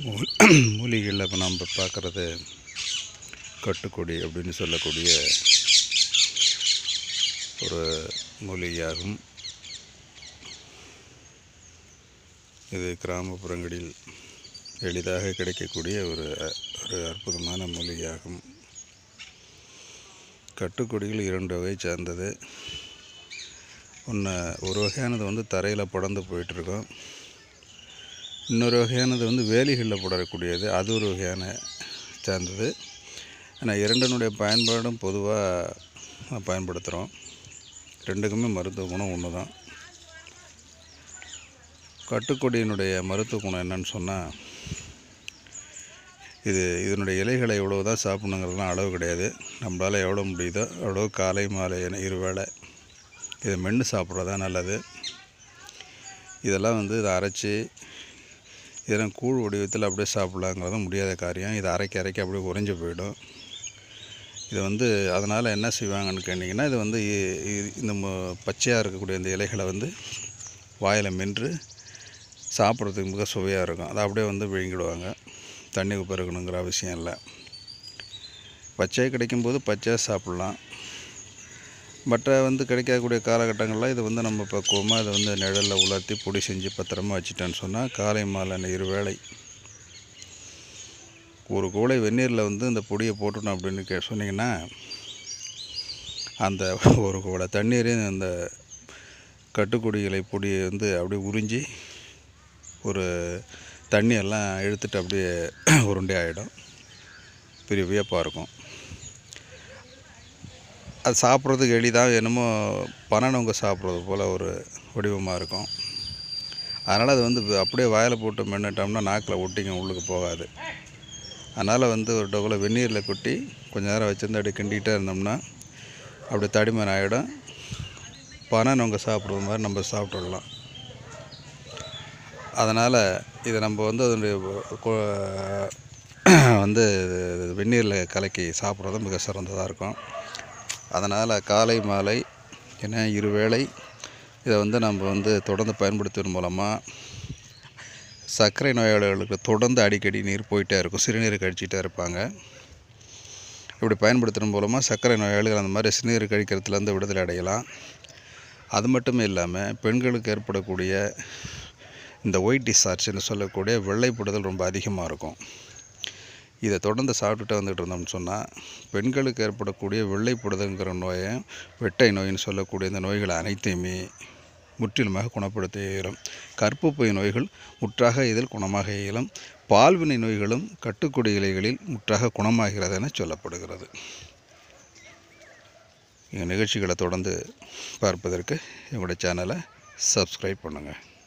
மூ- மூலிகைகளில் இப்போ நம்ம பார்க்குறது கட்டுக்கொடி அப்படின்னு சொல்லக்கூடிய ஒரு மூலிகையாகும் இது கிராமப்புறங்களில் எளிதாக கிடைக்கக்கூடிய ஒரு ஒரு அற்புதமான மூலிகையாகும் கட்டுக்கொடிகள் இரண்டு வகை சார்ந்தது ஒன்று ஒரு வகையானது வந்து தரையில் படர்ந்து போயிட்டுருக்கும் இன்னொரு வகையானது வந்து வேலிகளில் படரக்கூடியது அது ஒரு வகையான சார்ந்தது ஆனால் இரண்டினுடைய பயன்பாடும் பொதுவாக பயன்படுத்துகிறோம் ரெண்டுக்குமே மருத்துவ குணம் ஒன்று தான் கட்டுக்கொடியினுடைய மருத்துவ குணம் என்னன்னு சொன்னால் இது இதனுடைய இலைகளை எவ்வளோ தான் சாப்பிடணுங்கிறதுலாம் அளவு கிடையாது நம்மளால் எவ்வளோ முடியுதோ அவ்வளோ காலை மாலை என இருவேளை இதை மென்று சாப்பிட்றது தான் நல்லது இதெல்லாம் வந்து இதை அரைச்சி இதெல்லாம் கூழ் வடிவத்தில் அப்படியே சாப்பிட்லாங்கிறது முடியாத காரியம் இதை அரைக்க அரைக்க அப்படியே உறைஞ்சு போயிடும் இது வந்து அதனால் என்ன செய்வாங்கன்னு கேட்டிங்கன்னா இது வந்து இ- இ- இந்த ம- பச்சையாக இருக்கக்கூடிய இந்த இலைகளை வந்து வாயில் மென்று சாப்பிட்றதுக்கு மிக சுவையாக இருக்கும் அதை அப்படியே வந்து விழுங்கிடுவாங்க தண்ணி பெருகணுங்கிற அவசியம் இல்லை பச்சையாக கிடைக்கும்போது பச்சையாக சாப்பிட்லாம் பட்டை வந்து கிடைக்கக்கூடிய காலகட்டங்களில் இது வந்து நம்ம பக்குவமாக இதை வந்து நிழலில் உலர்த்தி பொடி செஞ்சு பத்திரமா வச்சுட்டேன்னு சொன்னால் காலை மாலை இருவேளை ஒரு கூடை வெந்நீரில் வந்து இந்த பொடியை போட்டுட்டோம் அப்படின்னு கே சொன்னீங்கன்னா அந்த ஒரு கூடை தண்ணீரையும் அந்த கட்டுக்கொடிகளை பொடியை வந்து அப்படியே உறிஞ்சி ஒரு தண்ணி எல்லாம் இழுத்துட்டு அப்படியே உருண்டை ஆகிடும் பெரிய வியப்பாக இருக்கும் அது சாப்பிட்றதுக்கு எளிதாக என்னமோ பனநொங்க சாப்பிட்றது போல் ஒரு வடிவமாக இருக்கும் அதனால் அது வந்து அப்படியே வாயில் போட்டு மென்னுட்டோம்னா நாக்கில் ஒட்டிக்கும் உள்ளுக்கு போகாது அதனால் வந்து ஒரு டொகலை வெந்நீரில் கொட்டி கொஞ்ச நேரம் வச்சுருந்து அப்படியே கிண்டிகிட்டே இருந்தோம்னா அப்படியே தடிமன் ஆகிடும் பனை நொங்க சாப்பிட்றது மாதிரி நம்ம சாப்பிட்டுடலாம் அதனால் இதை நம்ம வந்து அதனுடைய கொ- வந்து வெந்நீரில் கலக்கி சாப்பிட்றது மிக சிறந்ததாக இருக்கும் அதனால் காலை மாலை என இருவேளை இதை வந்து நம்ம வந்து தொடர்ந்து பயன்படுத்துவதன் மூலமாக சர்க்கரை நோயாளிகளுக்கு தொடர்ந்து அடிக்கடி நீர் போயிட்டே இருக்கும் சிறுநீர் கழிச்சிட்டே இருப்பாங்க இப்படி பயன்படுத்துறது மூலமாக சர்க்கரை நோயாளிகள் அந்த மாதிரி சிறுநீர் கழிக்கிறதுலேருந்து விடுதலை அடையலாம் அது மட்டுமே இல்லாமல் பெண்களுக்கு ஏற்படக்கூடிய இந்த ஒயிட் டிஸ்சார்ஜ்னு சொல்லக்கூடிய வெள்ளைப்படுதல் ரொம்ப அதிகமாக இருக்கும் இதை தொடர்ந்து சாப்பிட்டுட்டு வந்துட்டு இருந்தோம்னு சொன்னால் பெண்களுக்கு ஏற்படக்கூடிய வெள்ளைப்படுதல்ங்கிற நோயை வெட்டை நோயின்னு சொல்லக்கூடிய இந்த நோய்கள் அனைத்தையுமே முற்றிலுமாக குணப்படுத்த இயலும் கர்ப்பப்பை நோய்கள் முற்றாக இதில் குணமாக இயலும் பால்வினை நோய்களும் கட்டுக்கொடி இலைகளில் முற்றாக குணமாகிறது என சொல்லப்படுகிறது எங்கள் நிகழ்ச்சிகளை தொடர்ந்து பார்ப்பதற்கு எங்களுடைய சேனலை சப்ஸ்கிரைப் பண்ணுங்கள்